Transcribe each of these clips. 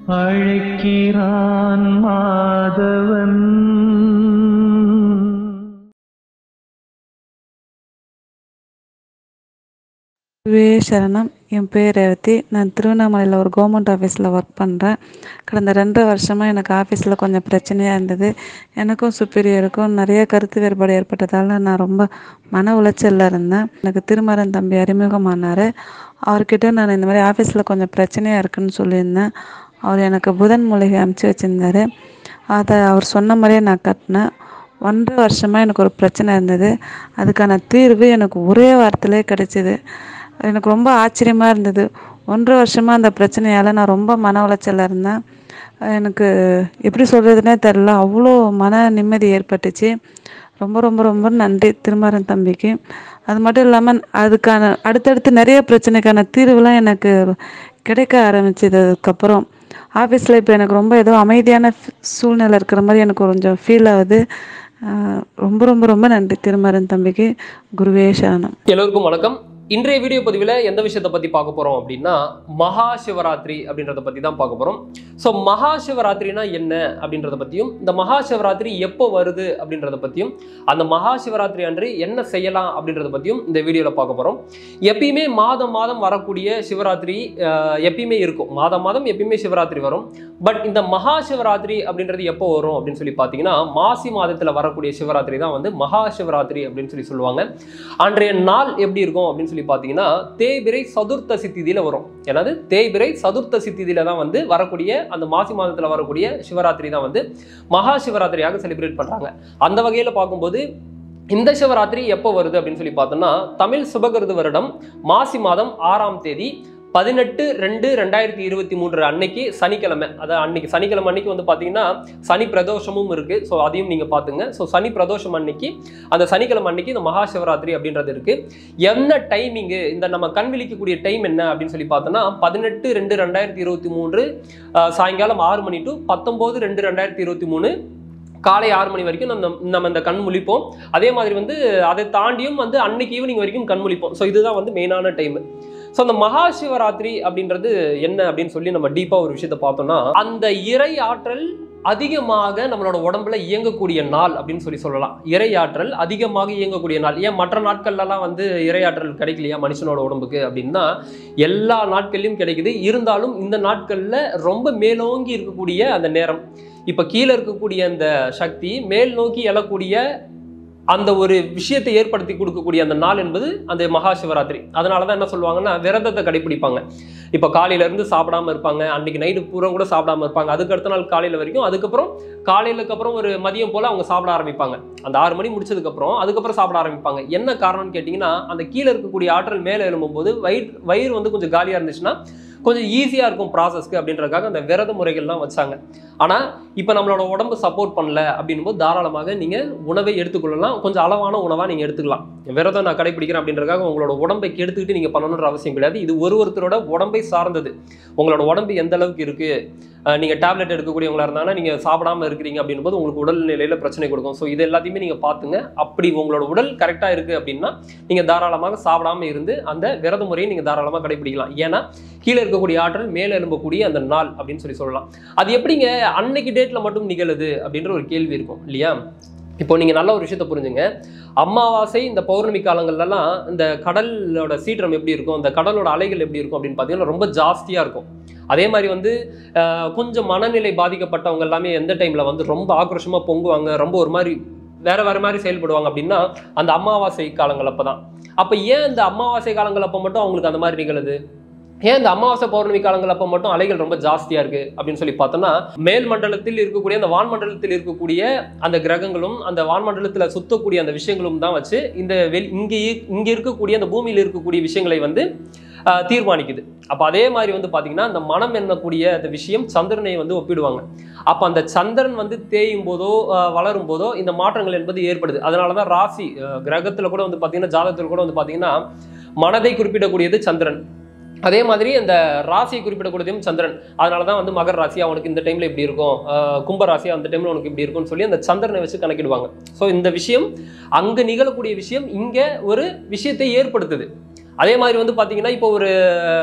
அழைக்கிறான் மாதவன் வே சரணம் என் பேர் ரேவதி நான் திருவண்ணாமலையில் ஒரு கவர்மெண்ட் ஆஃபீஸில் ஒர்க் பண்ணுறேன் கடந்த ரெண்டு வருஷமாக எனக்கு ஆஃபீஸில் கொஞ்சம் பிரச்சனையாக இருந்தது எனக்கும் சுப்பீரியருக்கும் நிறைய கருத்து வேறுபாடு ஏற்பட்டதால் நான் ரொம்ப மன உளைச்சலில் இருந்தேன் எனக்கு திருமரன் தம்பி அறிமுகமானார் அவர்கிட்ட நான் இந்த மாதிரி ஆஃபீஸில் கொஞ்சம் பிரச்சனையாக இருக்குன்னு சொல்லியிருந்தேன் அவர் எனக்கு புதன் மூலிகை அமுச்சு வச்சுருந்தாரு அதை அவர் சொன்ன மாதிரியே நான் கட்டினேன் ஒன்றரை வருஷமாக எனக்கு ஒரு பிரச்சனை இருந்தது அதுக்கான தீர்வு எனக்கு ஒரே வாரத்திலே கிடைச்சிது எனக்கு ரொம்ப ஆச்சரியமாக இருந்தது ஒன்றரை வருஷமாக அந்த பிரச்சனையால் நான் ரொம்ப மன உளைச்சலில் இருந்தேன் எனக்கு எப்படி சொல்கிறதுனே தெரில அவ்வளோ மன நிம்மதி ஏற்பட்டுச்சு ரொம்ப ரொம்ப ரொம்ப நன்றி திருமாறன் தம்பிக்கு அது மட்டும் இல்லாமல் அதுக்கான அடுத்தடுத்து நிறைய பிரச்சனைக்கான தீர்வுலாம் எனக்கு கிடைக்க ஆரம்பிச்சது அதுக்கப்புறம் ஆஃபீஸில் இப்போ எனக்கு ரொம்ப ஏதோ அமைதியான சூழ்நிலை இருக்கிற மாதிரி எனக்கு கொஞ்சம் ஃபீல் ஆகுது ஆஹ் ரொம்ப ரொம்ப ரொம்ப நன்றி திருமாறன் தம்பிக்கு குருவே சரணம் எல்லோருக்கும் வணக்கம் இன்றைய வீடியோ பதிவில் எந்த விஷயத்தை பற்றி பார்க்க போகிறோம் அப்படின்னா மகா சிவராத்திரி அப்படின்றத பற்றி தான் பார்க்க போகிறோம் ஸோ மகா சிவராத்திரினா என்ன அப்படின்றத பற்றியும் இந்த மகா சிவராத்திரி எப்போ வருது அப்படின்றத பற்றியும் அந்த மகா சிவராத்திரி அன்று என்ன செய்யலாம் அப்படின்றத பற்றியும் இந்த வீடியோவில் பார்க்க போகிறோம் எப்பயுமே மாதம் மாதம் வரக்கூடிய சிவராத்திரி அஹ், எப்பயுமே இருக்கும் மாதம் மாதம் எப்பயுமே சிவராத்திரி வரும் பட் இந்த மகா சிவராத்திரி அப்படின்றது எப்போ வரும் அப்படின்னு சொல்லி பார்த்தீங்கன்னா மாசி மாதத்தில் வரக்கூடிய சிவராத்திரி தான் வந்து மகா சிவராத்திரி அப்படின்னு சொல்லி சொல்லுவாங்க அன்றைய நாள் எப்படி இருக்கும் அப்படின்னு சொல்லி பார்த்தீங்கன்னா தேய்பிரை சதுர்த்தசி திதியில வரும் என்னது தேய்பிரை சதுர்த்தசி திதியில தான் வந்து வரக்கூடிய அந்த மாசி மாதத்தில் வரக்கூடிய சிவராத்திரி தான் வந்து மகா சிவராத்திரியாக செலிப்ரேட் பண்றாங்க அந்த வகையில் பார்க்கும்போது இந்த சிவராத்திரி எப்போ வருது அப்படின்னு சொல்லி பார்த்தோம்னா தமிழ் சுபகிருது வருடம் மாசி மாதம் ஆறாம் தேதி பதினெட்டு ரெண்டு ரெண்டாயிரத்தி இருபத்தி மூன்று அன்னைக்கு சனிக்கிழமை அதாவது அன்னைக்கு சனிக்கிழமை அன்னைக்கு வந்து பார்த்தீங்கன்னா சனி பிரதோஷமும் இருக்கு ஸோ அதையும் நீங்கள் பார்த்துங்க ஸோ சனி பிரதோஷம் அன்னைக்கு அந்த சனிக்கிழமை அன்னைக்கு இந்த மகா சிவராத்திரி அப்படின்றது இருக்கு என்ன டைமிங்கு இந்த நம்ம கண் விழிக்கக்கூடிய டைம் என்ன அப்படின்னு சொல்லி பார்த்தோம்னா பதினெட்டு ரெண்டு ரெண்டாயிரத்தி இருபத்தி மூன்று அஹ், சாயங்காலம் ஆறு மணி டு பத்தொம்போது ரெண்டு ரெண்டாயிரத்தி இருபத்தி மூணு காலை ஆறு மணி வரைக்கும் நம்ம நம்ம இந்த கண் முழிப்போம் அதே மாதிரி வந்து அதை தாண்டியும் வந்து அன்னைக்கு ஈவினிங் வரைக்கும் கண் முழிப்போம் ஸோ இதுதான் வந்து மெயினான டைம் ஸோ அந்த மகா சிவராத்திரி அப்படின்றது என்ன அப்படின்னு சொல்லி நம்ம டீப்பாக ஒரு விஷயத்தை பார்த்தோம்னா அந்த இறை ஆற்றல் அதிகமாக நம்மளோட உடம்புல இயங்கக்கூடிய நாள் அப்படின்னு சொல்லி சொல்லலாம் இறை ஆற்றல் அதிகமாக இயங்கக்கூடிய நாள் ஏன் மற்ற நாட்கள்லாம் வந்து இறை ஆற்றல் கிடைக்கலையா மனுஷனோட உடம்புக்கு அப்படின்னா எல்லா நாட்கள்லையும் கிடைக்குது இருந்தாலும் இந்த நாட்களில் ரொம்ப மேலோங்கி இருக்கக்கூடிய அந்த நேரம் இப்போ கீழே இருக்கக்கூடிய அந்த சக்தி மேல் நோக்கி எழக்கூடிய அந்த ஒரு விஷயத்தை ஏற்படுத்தி கொடுக்கக்கூடிய அந்த நாள் என்பது அந்த மகா சிவராத்திரி அதனால தான் என்ன சொல்லுவாங்கன்னா விரதத்தை கடைபிடிப்பாங்க இப்போ காலையில இருந்து சாப்பிடாம இருப்பாங்க அன்னைக்கு நைட்டு பூரா கூட சாப்பிடாம இருப்பாங்க அதுக்கு அடுத்த நாள் காலையில வரைக்கும் அதுக்கப்புறம் காலையிலுக்கு அப்புறம் ஒரு மதியம் போல அவங்க சாப்பிட ஆரம்பிப்பாங்க அந்த ஆறு மணி முடிச்சதுக்கு அப்புறம் அதுக்கப்புறம் சாப்பிட ஆரம்பிப்பாங்க என்ன காரணம்னு கேட்டிங்கன்னா அந்த கீழே இருக்கக்கூடிய ஆற்றல் மேலே எழும்பும்போது வயிறு வயிறு வந்து கொஞ்சம் காலியாக இருந்துச்சுன்னா கொஞ்சம் ஈஸியாக இருக்கும் ப்ராசஸ்க்கு அப்படின்றதுக்காக அந்த விரத முறைகள்லாம் வச்சாங்க ஆனால் இப்போ நம்மளோட உடம்பு சப்போர்ட் பண்ணல அப்படின்னும்போது தாராளமாக நீங்கள் உணவை எடுத்துக்கொள்ளலாம் கொஞ்சம் அளவான உணவாக நீங்கள் எடுத்துக்கலாம் விரதம் நான் கடைபிடிக்கிறேன் அப்படின்றதுக்காக உங்களோட உடம்பை கெடுத்துக்கிட்டு நீங்கள் பண்ணணுன்ற அவசியம் கிடையாது இது ஒரு ஒருத்தரோட உடம்பை சார்ந்தது உங்களோட உடம்பு எந்த அளவுக்கு இருக்குது நீங்கள் டேப்லெட் எடுக்கக்கூடியவங்களா இருந்தாங்கன்னா நீங்கள் சாப்பிடாம இருக்கிறீங்க அப்படின்னும் போது உங்களுக்கு உடல் நிலையில் பிரச்சனை கொடுக்கும் ஸோ இது எல்லாத்தையுமே நீங்கள் பார்த்துங்க அப்படி உங்களோட உடல் கரெக்டாக இருக்குது அப்படின்னா நீங்கள் தாராளமாக சாப்பிடாம இருந்து அந்த விரத முறையை நீங்கள் தாராளமாக கடைபிடிக்கலாம் ஏன்னா கீழே இருக்கக்கூடிய ஆற்றல் மேலே எழும்பக்கூடிய அந்த நாள் அப்படின்னு சொல்லி சொல்லலாம் அது எப்படிங்க அன்னைக்கு டேட்டில் மட்டும் நிகழுது அப்படின்ற ஒரு கேள்வி இருக்கும் இல்லையா இப்போ நீங்கள் நல்ல ஒரு விஷயத்த புரிஞ்சுங்க அமாவாசை இந்த பௌர்ணமி காலங்கள்லாம் இந்த கடலோட சீற்றம் எப்படி இருக்கும் அந்த கடலோட அலைகள் எப்படி இருக்கும் அப்படின்னு பார்த்தீங்கன்னா ரொம்ப ஜாஸ்தியாக இருக்கும் அதே மாதிரி வந்து ஆஹ், கொஞ்சம் மனநிலை பாதிக்கப்பட்டவங்க எல்லாமே எந்த டைமில் வந்து ரொம்ப ஆக்ரோஷமாக பொங்குவாங்க ரொம்ப ஒரு மாதிரி வேற வேற மாதிரி செயல்படுவாங்க அப்படின்னா அந்த அமாவாசை காலங்கள் அப்போ தான் அப்போ ஏன் இந்த அமாவாசை காலங்கள் அப்போ மட்டும் அவங்களுக்கு அந்த மாதிரி நிகழுது ஏன் இந்த அமாவாசை பௌர்ணமி காலங்கள் அப்போ மட்டும் அலைகள் ரொம்ப ஜாஸ்தியா இருக்கு அப்படின்னு சொல்லி பார்த்தோம்னா மேல் மண்டலத்தில் இருக்கக்கூடிய அந்த வான்மண்டலத்தில் இருக்கக்கூடிய அந்த கிரகங்களும் அந்த வான்மண்டலத்தில் சுத்தக்கூடிய அந்த விஷயங்களும் தான் வச்சு இந்த வெளி இங்கே இரு- இங்க இருக்கக்கூடிய அந்த பூமியில் இருக்கக்கூடிய விஷயங்களை வந்து ஆஹ், தீர்மானிக்குது அப்போ அதே மாதிரி வந்து பார்த்தீங்கன்னா அந்த மனம் என்னக்கூடிய அந்த விஷயம் சந்திரனை வந்து ஒப்பிடுவாங்க அப்போ அந்த சந்திரன் வந்து தேயும் போதோ ஆஹ், வளரும் போதோ இந்த மாற்றங்கள் என்பது ஏற்படுது அதனால தான் ராசி ஆஹ், கிரகத்துல கூட வந்து பார்த்தீங்கன்னா ஜாதகத்தில் கூட வந்து பார்த்தீங்கன்னா மனதை குறிப்பிடக்கூடியது சந்திரன் அதே மாதிரி அந்த ராசியை குறிப்பிடக்கூடியதும் சந்திரன் அதனால தான் வந்து மகர ராசி அவனுக்கு இந்த டைம்ல இப்படி இருக்கும் ஆஹ் கும்ப ராசி அந்த டைம்ல உனக்கு இப்படி இருக்கும்னு சொல்லி அந்த சந்திரனை வச்சு கணக்கிடுவாங்க ஸோ இந்த விஷயம் அங்க நிகழக்கூடிய விஷயம் இங்க ஒரு விஷயத்தை ஏற்படுத்துது அதே மாதிரி வந்து பாத்தீங்கன்னா இப்போ ஒரு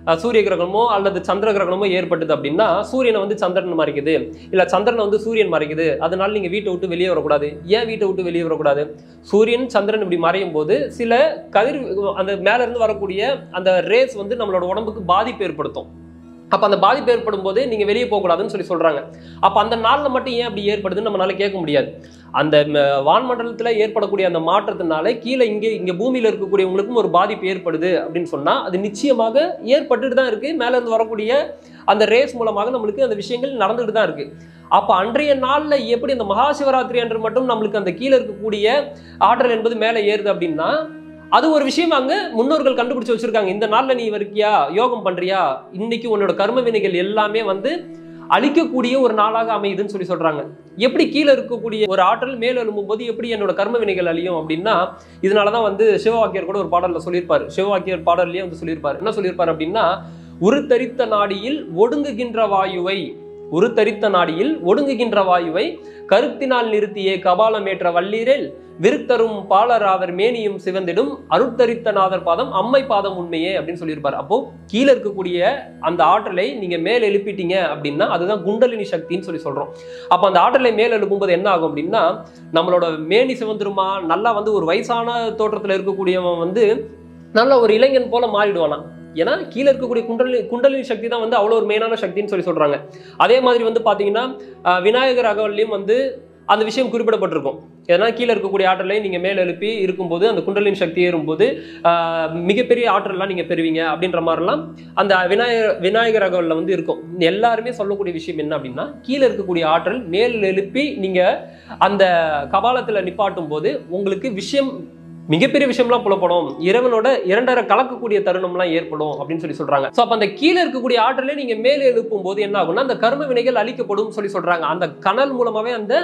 அஹ், சூரிய கிரகணமோ அல்லது சந்திர கிரகணமோ ஏற்பட்டது அப்படின்னா சூரியனை வந்து சந்திரன் மறைக்குது இல்ல சந்திரனை வந்து சூரியன் மறைக்குது அதனால நீங்க வீட்டை விட்டு வெளியே வரக்கூடாது ஏன் வீட்டை விட்டு வெளியே வரக்கூடாது சூரியன் சந்திரன் இப்படி மறையும் போது சில கதிர் அந்த மேல இருந்து வரக்கூடிய அந்த ரேஸ் வந்து நம்மளோட உடம்புக்கு பாதிப்பு ஏற்படுத்தும் அப்ப அந்த பாதிப்பு ஏற்படும் போது நீங்க வெளியே போகக்கூடாதுன்னு சொல்லி சொல்றாங்க அப்ப அந்த நாள்ல மட்டும் ஏன் அப்படி ஏற்படுதுன்னு நம்மளால கேட்க முடியாது அந்த ம, வான்மண்டலத்துல ஏற்படக்கூடிய அந்த மாற்றத்தினால கீழே இங்கே இங்க பூமியில இருக்கக்கூடியவங்களுக்கும் ஒரு பாதிப்பு ஏற்படுது அப்படின்னு சொன்னா அது நிச்சயமாக ஏற்பட்டுட்டு தான் இருக்கு மேல இருந்து வரக்கூடிய அந்த ரேஸ் மூலமாக நம்மளுக்கு அந்த விஷயங்கள் நடந்துட்டு தான் இருக்கு அப்ப அன்றைய நாள்ல எப்படி அந்த மகா சிவராத்திரி அன்று மட்டும் நம்மளுக்கு அந்த கீழே இருக்கக்கூடிய ஆற்றல் என்பது மேலே ஏறுது அப்படின்னா அது ஒரு விஷயம் அங்க முன்னோர்கள் கண்டுபிடிச்சு வச்சிருக்காங்க இந்த நாள்ல நீ இருக்கியா யோகம் பண்றியா இன்னைக்கு உன்னோட கர்ம வினைகள் எல்லாமே வந்து அழிக்கக்கூடிய ஒரு நாளாக அமையுதுன்னு சொல்லி சொல்றாங்க எப்படி கீழே இருக்கக்கூடிய ஒரு ஆற்றல் மேல் எழும்பும் போது எப்படி என்னோட கர்ம வினைகள் அழியும் அப்படின்னா இதனாலதான் வந்து சிவவாக்கியர் கூட ஒரு பாடல்ல சொல்லியிருப்பாரு சிவவாக்கியர் பாடல்லையே வந்து சொல்லியிருப்பாரு என்ன சொல்லியிருப்பாரு அப்படின்னா உருத்தரித்த நாடியில் ஒடுங்குகின்ற வாயுவை உருத்தரித்த நாடியில் ஒடுங்குகின்ற வாயுவை கருத்தினால் நிறுத்திய கபாலமேற்ற வள்ளீரில் விருத்தரும் பாலராவர் மேனியும் சிவந்திடும் அருட்தரித்த நாதர் பாதம் அம்மை பாதம் உண்மையே அப்படின்னு சொல்லியிருப்பார் அப்போ கீழே இருக்கக்கூடிய அந்த ஆற்றலை நீங்க மேல் எழுப்பிட்டீங்க அப்படின்னா அதுதான் குண்டலினி சக்தின்னு சொல்லி சொல்றோம் அப்போ அந்த ஆற்றலை மேல் எழுப்பும்போது என்ன ஆகும் அப்படின்னா நம்மளோட மேனி சிவந்திருமா நல்லா வந்து ஒரு வயசான தோற்றத்துல இருக்கக்கூடியவன் வந்து நல்ல ஒரு இளைஞன் போல மாறிடுவானா ஏன்னா கீழே இருக்கக்கூடிய குண்டலி குண்டலினி சக்தி தான் வந்து அவ்வளோ ஒரு மெயினான சக்தின்னு சொல்லி சொல்றாங்க அதே மாதிரி வந்து பாத்தீங்கன்னா ஆஹ், விநாயகர் அகவல்லையும் வந்து அந்த விஷயம் குறிப்பிடப்பட்டிருக்கும் ஏன்னா கீழே இருக்கக்கூடிய ஆற்றலை நீங்க மேல் எழுப்பி இருக்கும்போது அந்த குண்டலின் சக்தி ஏறும்போது ஆஹ், மிகப்பெரிய ஆற்றல்லாம் நீங்க பெறுவீங்க அப்படின்ற மாதிரிலாம் அந்த விநாயகர் விநாயகர் அகவல்ல வந்து இருக்கும் எல்லாருமே சொல்லக்கூடிய விஷயம் என்ன அப்படின்னா கீழே இருக்கக்கூடிய ஆற்றல் மேல் எழுப்பி நீங்க அந்த கபாலத்துல நிப்பாட்டும் போது உங்களுக்கு விஷயம் மிகப்பெரிய விஷயம்லாம் புலப்படும் இறைவனோட இரண்டரை கலக்கக்கூடிய தருணம்லாம் ஏற்படும் அப்படின்னு சொல்லி சொல்றாங்க ஸோ அப்போ அந்த கீழே இருக்கக்கூடிய ஆற்றலை நீங்க மேலே எழுப்பும் போது என்ன ஆகும்னா அந்த கர்ம வினைகள் அழிக்கப்படும் சொல்லி சொல்றாங்க அந்த கனல் மூலமாவே அந்த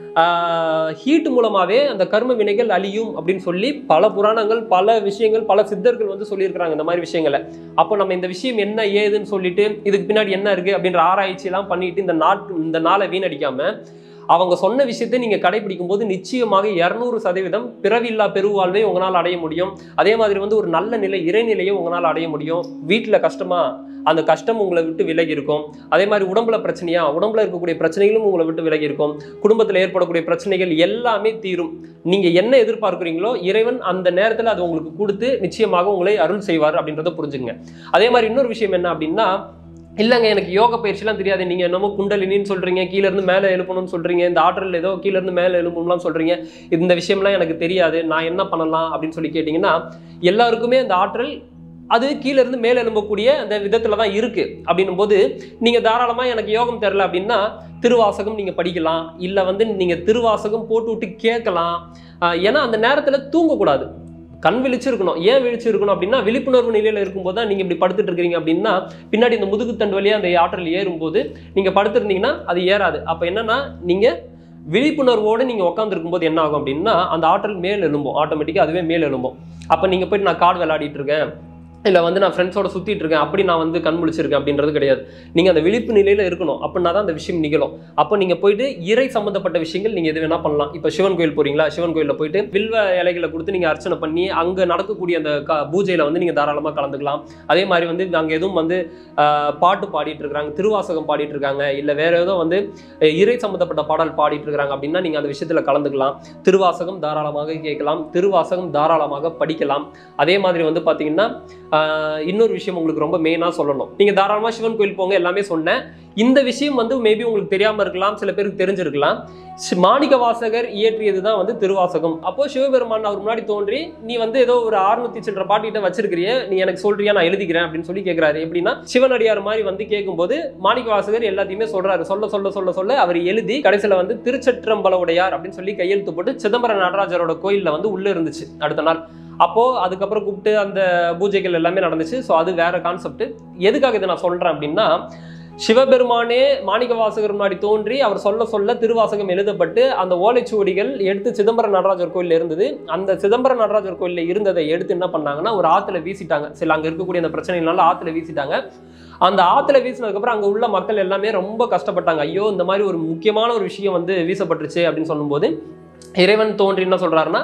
ஹீட் மூலமாவே அந்த கர்ம வினைகள் அழியும் அப்படின்னு சொல்லி பல புராணங்கள் பல விஷயங்கள் பல சித்தர்கள் வந்து சொல்லியிருக்கிறாங்க இந்த மாதிரி விஷயங்களை அப்போ நம்ம இந்த விஷயம் என்ன ஏதுன்னு சொல்லிட்டு இதுக்கு பின்னாடி என்ன இருக்கு அப்படின்ற ஆராய்ச்சி எல்லாம் பண்ணிட்டு இந்த நாட்டு இந்த நாளை வீணடிக்காம அவங்க சொன்ன விஷயத்தை நீங்க கடைபிடிக்கும் போது நிச்சயமாக இருநூறு சதவீதம் பிறவில்லா பெருவாழ்வை உங்களால் அடைய முடியும் அதே மாதிரி வந்து ஒரு நல்ல நிலை இறைநிலையை உங்களால் அடைய முடியும் வீட்டில் கஷ்டமா அந்த கஷ்டம் உங்களை விட்டு விலகி இருக்கும் அதே மாதிரி உடம்புல பிரச்சனையா உடம்புல இருக்கக்கூடிய பிரச்சனைகளும் உங்களை விட்டு விலகி இருக்கும் குடும்பத்தில் ஏற்படக்கூடிய பிரச்சனைகள் எல்லாமே தீரும் நீங்க என்ன எதிர்பார்க்குறீங்களோ இறைவன் அந்த நேரத்தில் அது உங்களுக்கு கொடுத்து நிச்சயமாக உங்களை அருள் செய்வார் அப்படின்றத புரிஞ்சுங்க அதே மாதிரி இன்னொரு விஷயம் என்ன அப்படின்னா இல்லைங்க எனக்கு யோக பயிற்சிலாம் தெரியாது நீங்க என்னமோ குண்டலினின்னு சொல்றீங்க கீழ இருந்து மேலே எழுப்பணும்னு சொல்றீங்க இந்த ஆற்றல் ஏதோ கீழ இருந்து மேலே எழுப்பணும்லாம் சொல்றீங்க இந்த விஷயம்லாம் எனக்கு தெரியாது நான் என்ன பண்ணலாம் அப்படின்னு சொல்லி கேட்டிங்கன்னா எல்லாருக்குமே அந்த ஆற்றல் அது கீழ இருந்து மேலே எழும்பக்கூடிய அந்த விதத்துல தான் இருக்கு அப்படின்னும் போது நீங்க தாராளமா எனக்கு யோகம் தெரில அப்படின்னா திருவாசகம் நீங்க படிக்கலாம் இல்ல வந்து நீங்க திருவாசகம் போட்டு விட்டு கேட்கலாம் ஆஹ் ஏன்னா அந்த நேரத்துல தூங்கக்கூடாது கண் விழிச்சு இருக்கணும் ஏன் விழிச்சு இருக்கணும் அப்படின்னா விழிப்புணர்வு நிலையில இருக்கும்போது தான் நீங்க இப்படி படுத்துட்டு இருக்கீங்க அப்படின்னா பின்னாடி இந்த முதுகுத்தண்டு வழியா அந்த ஆற்றல் ஏறும்போது நீங்க படுத்திருந்தீங்கன்னா அது ஏறாது அப்ப என்னன்னா நீங்க விழிப்புணர்வோடு நீங்க உட்காந்துருக்கும் போது என்ன ஆகும் அப்படின்னா அந்த ஆற்றல் மேல் எழும்பும் ஆட்டோமேட்டிக்கா அதுவே மேல் எழும்பும் அப்ப நீங்க போயிட்டு நான் கார்டு விளையாடிட்டு இருக்கேன் இல்லை வந்து நான் ஃப்ரெண்ட்ஸோட சுற்றிட்டு இருக்கேன் அப்படி நான் வந்து கண் முழிச்சிருக்கேன் அப்படின்றது கிடையாது நீங்கள் அந்த விழிப்பு நிலையில் இருக்கணும் அப்படின்னா தான் அந்த விஷயம் நிகழும் அப்போ நீங்கள் போயிட்டு இறை சம்மந்தப்பட்ட விஷயங்கள் நீங்கள் எது வேணால் பண்ணலாம் இப்போ சிவன் கோயில் போறீங்களா சிவன் கோயிலில் போயிட்டு வில்வ இலைகளை கொடுத்து நீங்கள் அர்ச்சனை பண்ணி அங்கே நடக்கக்கூடிய அந்த க பூஜையில் வந்து நீங்கள் தாராளமாக கலந்துக்கலாம் அதே மாதிரி வந்து அங்கே எதுவும் வந்து ஆஹ், பாட்டு பாடிட்டு இருக்காங்க திருவாசகம் பாடிட்டு இருக்காங்க இல்லை வேற ஏதோ வந்து அஹ், இறை சம்மந்தப்பட்ட பாடல் பாடிட்டு இருக்காங்க அப்படின்னா நீங்கள் அந்த விஷயத்தில் கலந்துக்கலாம் திருவாசகம் தாராளமாக கேட்கலாம் திருவாசகம் தாராளமாக படிக்கலாம் அதே மாதிரி வந்து பார்த்தீங்கன்னா ஆஹ் இன்னொரு விஷயம் உங்களுக்கு ரொம்ப மெயினாக சொல்லணும் நீங்கள் தாராளமாக சிவன் கோயில் போங்க எல்லாமே சொன்னேன் இந்த விஷயம் வந்து மேபி உங்களுக்கு தெரியாமல் இருக்கலாம் சில பேருக்கு தெரிஞ்சிருக்கலாம் சி- மாணிக்க வாசகர் இயற்றியது தான் வந்து திருவாசகம் அப்போ சிவபெருமான் அவர் முன்னாடி தோன்றி நீ வந்து ஏதோ ஒரு ஆறுநூத்தி சில்லற பாட்டிகிட்ட வச்சிருக்கிறிய நீ எனக்கு சொல்றியா நான் எழுதிக்கிறேன் அப்படின்னு சொல்லி கேட்கிறாரு எப்படின்னா சிவனடியார் மாதிரி வந்து கேட்கும்போது மாணிக்க வாசகர் எல்லாத்தையுமே சொல்றாரு சொல்ல சொல்ல சொல்ல சொல்ல அவர் எழுதி கடைசியில வந்து திருச்சற்றம்பல உடையார் அப்படின்னு சொல்லி கையெழுத்து போட்டு சிதம்பரம் நடராஜரோட கோயில்ல வந்து உள்ள இருந்துச்சு அடுத்த நாள் அப்போ அதுக்கப்புறம் கூப்பிட்டு அந்த பூஜைகள் எல்லாமே நடந்துச்சு ஸோ அது வேற கான்செப்ட் எதுக்காக இதை நான் சொல்றேன் அப்படின்னா சிவபெருமானே மாணிக்க வாசகர் முன்னாடி தோன்றி அவர் சொல்ல சொல்ல திருவாசகம் எழுதப்பட்டு அந்த ஓலைச்சுவடிகள் எடுத்து சிதம்பரம் நடராஜர் கோயில்ல இருந்தது அந்த சிதம்பரம் நடராஜர் கோயில்ல இருந்ததை எடுத்து என்ன பண்ணாங்கன்னா ஒரு ஆத்துல வீசிட்டாங்க சில அங்க இருக்கக்கூடிய அந்த பிரச்சனைகள்னால ஆத்துல வீசிட்டாங்க அந்த ஆத்துல வீசினதுக்கப்புறம் அங்க உள்ள மக்கள் எல்லாமே ரொம்ப கஷ்டப்பட்டாங்க ஐயோ இந்த மாதிரி ஒரு முக்கியமான ஒரு விஷயம் வந்து வீசப்பட்டுருச்சு அப்படின்னு சொல்லும்போது இறைவன் தோன்றி என்ன சொல்றாருன்னா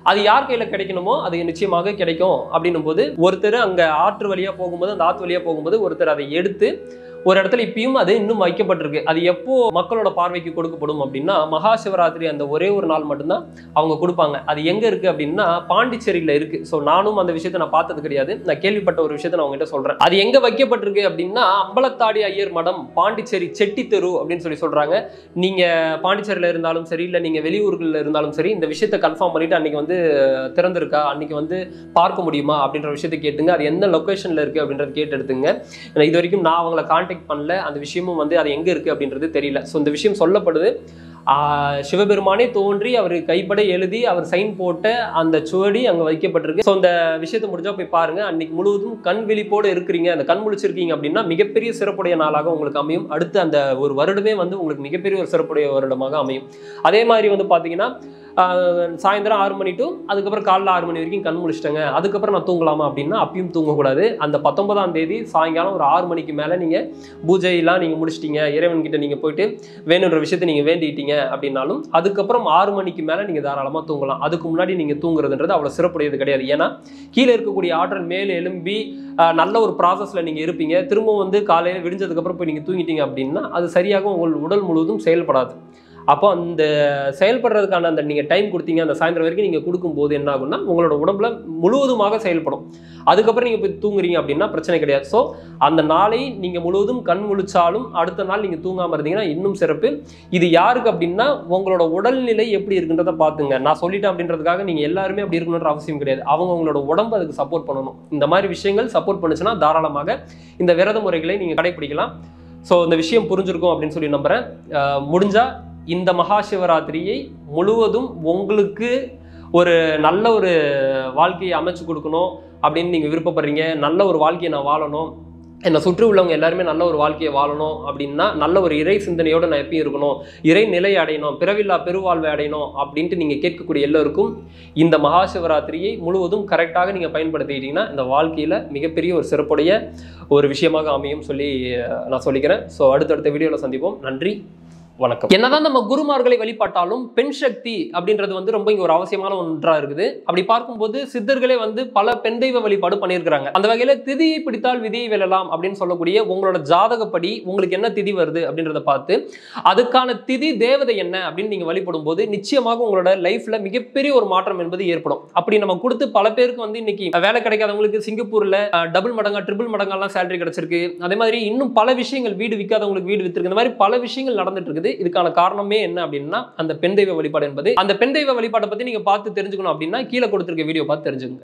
அது யார் கையில கிடைக்கணுமோ அது நிச்சயமாக கிடைக்கும் அப்படின்னும் போது ஒருத்தர் அங்க ஆற்று வழியா போகும்போது அந்த ஆற்று வழியா போகும்போது ஒருத்தர் அதை எடுத்து ஒரு இடத்துல இப்பயும் அது இன்னும் வைக்கப்பட்டிருக்கு அது எப்போ மக்களோட பார்வைக்கு கொடுக்கப்படும் அப்படின்னா மகா சிவராத்திரி அந்த ஒரே ஒரு நாள் மட்டும்தான் அவங்க கொடுப்பாங்க அது எங்க இருக்கு அப்படின்னா பாண்டிச்சேரியில இருக்கு ஸோ நானும் அந்த விஷயத்தை நான் பார்த்தது கிடையாது நான் கேள்விப்பட்ட ஒரு விஷயத்தை நான் உங்ககிட்ட சொல்றேன் அது எங்க வைக்கப்பட்டிருக்கு அப்படின்னா அம்பலத்தாடி ஐயர் மடம் பாண்டிச்சேரி செட்டி தெரு அப்படின்னு சொல்லி சொல்றாங்க நீங்க பாண்டிச்சேரியில இருந்தாலும் சரி இல்ல நீங்க வெளியூர்கள்ல இருந்தாலும் சரி இந்த விஷயத்தை கன்ஃபார்ம் பண்ணிட்டு அன்னைக்கு வந்து திறந்திருக்கா அன்னைக்கு வந்து பார்க்க முடியுமா அப்படின்ற விஷயத்தை கேட்டுங்க அது எந்த லொகேஷன்ல இருக்கு அப்படின்றத கேட்டு எடுத்துங்க ஏன்னா இது வரைக்கும் நான் அவங்கள கான்டாக்ட் பண்ணல அந்த விஷயமும் வந்து அது எங்க இருக்கு அப்படின்றது தெரியல ஸோ இந்த விஷயம் சொல்லப்படுது ஆஹ் சிவபெருமானே தோன்றி அவர் கைப்பட எழுதி அவர் சைன் போட்ட அந்த சுவடி அங்க வைக்கப்பட்டிருக்கு ஸோ இந்த விஷயத்தை முடிஞ்சா போய் பாருங்க அன்னைக்கு முழுவதும் கண் விழிப்போடு இருக்கிறீங்க அந்த கண் முழிச்சிருக்கீங்க அப்படின்னா மிகப்பெரிய சிறப்புடைய நாளாக உங்களுக்கு அமையும் அடுத்து அந்த ஒரு வருடமே வந்து உங்களுக்கு மிகப்பெரிய ஒரு சிறப்புடைய வருடமாக அமையும் அதே மாதிரி வந்து பாத்தீங்கன்னா ஆஹ் சாயந்தரம் ஆறு மணி டு அதுக்கப்புறம் காலைல ஆறு மணி வரைக்கும் கண் முழிச்சிட்டேங்க அதுக்கப்புறம் நான் தூங்கலாமா அப்படின்னா அப்பயும் தூங்கக்கூடாது அந்த பத்தொன்பதாம் தேதி சாயங்காலம் ஒரு ஆறு மணிக்கு மேலே நீங்கள் பூஜையெல்லாம் நீங்கள் முடிச்சிட்டீங்க இறைவன்கிட்ட நீங்கள் போயிட்டு வேணுன்ற விஷயத்தை நீங்கள் வேண்டிட்டீங்க அப்படின்னாலும் அதுக்கப்புறம் ஆறு மணிக்கு மேலே நீங்கள் தாராளமாக தூங்கலாம் அதுக்கு முன்னாடி நீங்கள் தூங்குறதுன்றது அவ்வளோ சிறப்புடையது கிடையாது ஏன்னா கீழே இருக்கக்கூடிய ஆற்றல் மேலே எழும்பி ஆஹ் நல்ல ஒரு ப்ராசஸில் நீங்கள் இருப்பீங்க திரும்ப வந்து காலையில் விடிஞ்சதுக்கப்புறம் போய் நீங்கள் தூங்கிட்டீங்க அப்படின்னா அது சரியாக உங்கள் உடல் முழுவதும் செயல்படாது அப்போ அந்த செயல்படுறதுக்கான அந்த நீங்கள் டைம் கொடுத்தீங்க அந்த சாயந்தரம் வரைக்கும் நீங்கள் கொடுக்கும்போது என்ன ஆகும்னா உங்களோட உடம்புல முழுவதுமாக செயல்படும் அதுக்கப்புறம் நீங்கள் போய் தூங்குறீங்க அப்படின்னா பிரச்சனை கிடையாது ஸோ அந்த நாளை நீங்கள் முழுவதும் கண் முழிச்சாலும் அடுத்த நாள் நீங்கள் தூங்காமல் இருந்தீங்கன்னா இன்னும் சிறப்பு இது யாருக்கு அப்படின்னா உங்களோட உடல்நிலை எப்படி இருக்குன்றத பார்த்துங்க நான் சொல்லிட்டேன் அப்படின்றதுக்காக நீங்கள் எல்லாருமே அப்படி இருக்கணுன்ற அவசியம் கிடையாது அவங்க உங்களோட உடம்பு அதுக்கு சப்போர்ட் பண்ணணும் இந்த மாதிரி விஷயங்கள் சப்போர்ட் பண்ணுச்சுன்னா தாராளமாக இந்த விரத முறைகளை நீங்கள் கடைப்பிடிக்கலாம் ஸோ இந்த விஷயம் புரிஞ்சிருக்கும் அப்படின்னு சொல்லி நம்புகிறேன் அஹ் முடிஞ்சா இந்த மகா சிவராத்திரியை முழுவதும் உங்களுக்கு ஒரு நல்ல ஒரு வாழ்க்கையை அமைச்சு கொடுக்கணும் அப்படின்னு நீங்கள் விருப்பப்படுறீங்க நல்ல ஒரு வாழ்க்கையை நான் வாழணும் என்னை சுற்றி உள்ளவங்க எல்லாருமே நல்ல ஒரு வாழ்க்கையை வாழணும் அப்படின்னா நல்ல ஒரு இறை சிந்தனையோடு நான் எப்பயும் இருக்கணும் இறை நிலை அடையணும் பிறவில்லா பெருவாழ்வை அடையணும் அப்படின்ட்டு நீங்கள் கேட்கக்கூடிய எல்லோருக்கும் இந்த மகா சிவராத்திரியை முழுவதும் கரெக்டாக நீங்கள் பயன்படுத்திக்கிட்டீங்கன்னா இந்த வாழ்க்கையில் மிகப்பெரிய ஒரு சிறப்புடைய ஒரு விஷயமாக அமையும் சொல்லி அஹ், நான் சொல்லிக்கிறேன் ஸோ அடுத்தடுத்த வீடியோவில் சந்திப்போம் நன்றி வணக்கம் என்னதான் நம்ம குருமார்களை வழிபாட்டாலும் பெண் சக்தி அப்படின்றது வந்து ரொம்ப இங்க ஒரு அவசியமான ஒன்றா இருக்குது அப்படி பார்க்கும்போது சித்தர்களே வந்து பல பெண் தெய்வ வழிபாடு பண்ணியிருக்கிறாங்க அந்த வகையில திதியை பிடித்தால் விதியை வெல்லலாம் அப்படின்னு சொல்லக்கூடிய உங்களோட ஜாதகப்படி உங்களுக்கு என்ன திதி வருது அப்படின்றத பார்த்து அதுக்கான திதி தேவதை என்ன அப்படின்னு நீங்க வழிபடும் போது நிச்சயமாக உங்களோட லைஃப்ல மிகப்பெரிய ஒரு மாற்றம் என்பது ஏற்படும் அப்படி நம்ம கொடுத்து பல பேருக்கு வந்து இன்னைக்கு வேலை கிடைக்காதவங்களுக்கு சிங்கப்பூர்ல டபுள் மடங்கா ட்ரிபிள் மடங்கெல்லாம் சேலரி கிடைச்சிருக்கு அதே மாதிரி இன்னும் பல விஷயங்கள் வீடு விற்காதவங்களுக்கு வீடு வித்திருக்கு இந்த மாதிரி பல விஷயங்கள் நடந்துட்டு இருக்குது இதுக்கான காரணமே என்ன அப்படின்னா அந்த பெண் தெய்வ வழிபாடு என்பது அந்த பெண் தெய்வ வழிபாட்டை பத்தி நீங்க பார்த்து தெரிஞ்சுக்கணும் அப்படின்னா கீழே கொடுத்திருக்க வீடியோ பார்த்து தெரிஞ்சுக்கோங்க